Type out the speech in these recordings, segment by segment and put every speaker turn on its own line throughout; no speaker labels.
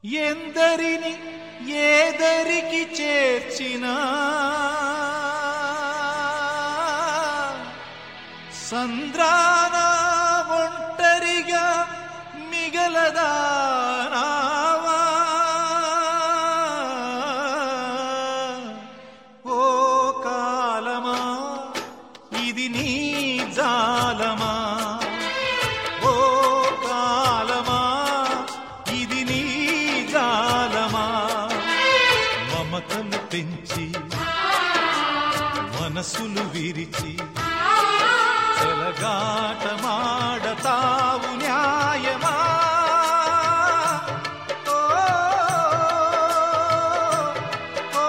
ఎందరిని ఏదరికి చేర్చినా సంద్రాన ఒంటరిగా మిగలదా నావా? ఓ కాలమా ఇది నీ జాలమా ఓ కాలమా ఇది నీ జాలమా మమతలు పెంచి మనసులు విరిచి చెలగాటమాడతావు న్యాయమా ఓ, ఓ,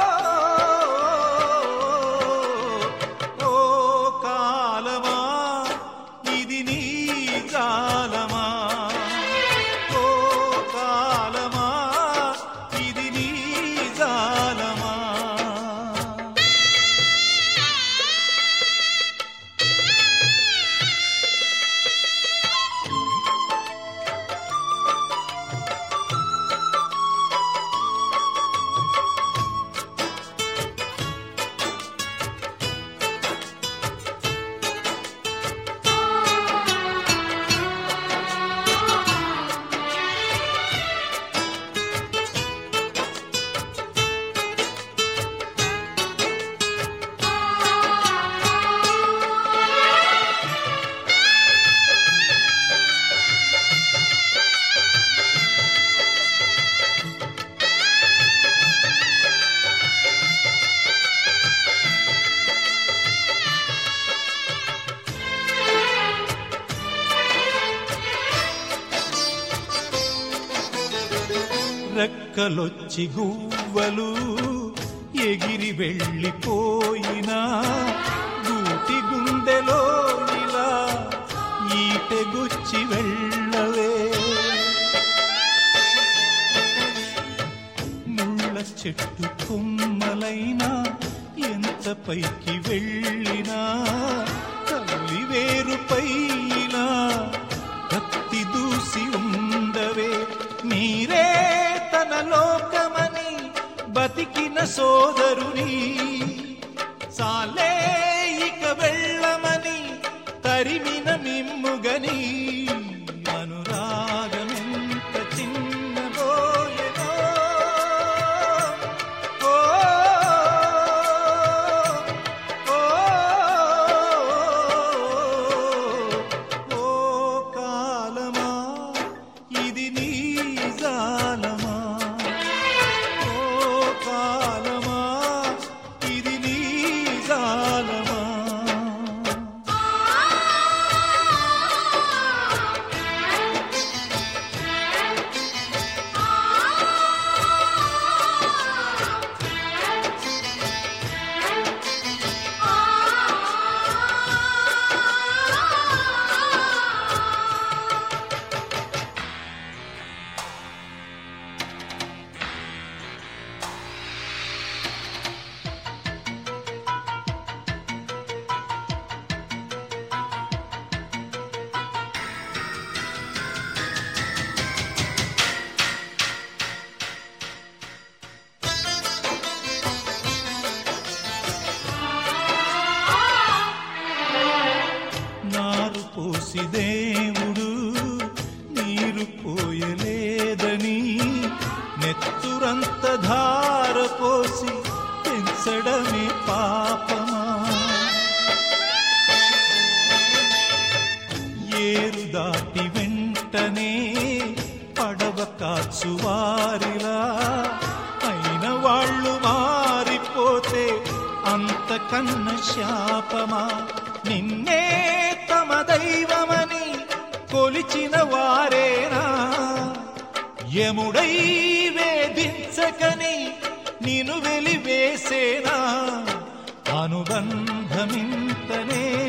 ఓ కాలమా ఇది నీ కాలమా ఓ కాలమా ఇది నీ జాలమా రెక్కలొచ్చి గువ్వలు ఎగిరి వెళ్ళిపోయినా గూటి గుండెలో ఇలా ఈటెగుచ్చి వెళ్ళవే ముళ్ళ చెట్టు కొమ్మలైనా ఎంత పైకి వెళ్ళినా తల్లి వేరుపైనా కత్తి దూసి ఉండవే మీరే తన లోకమని బతికిన సోదరుని సాలే ఇక వెళ్ళమని తరిమిన మిమ్ముగని అనురాగమెంత చిన్నబోయెనో ఓ, ఓ, ఓ కాలమా ఇది నీ జాలమా ఓ కాలమా ఇది నీ జాలమా నారు పోసి దేవుడు నీరు పోయలేదని నెత్తురంత ధార పోసి పెంచడమే పాపమా ఏరు దాటి వెంటనే పడవ కాచువారిలా అయిన వాళ్ళు మారిపోతే అంతకన్న శాపమా నిన్నే తమ దైవమని కొలిచిన వారేనా యముడై వేధించకని నిను వెలివేసేనా అనుబంధమింతనే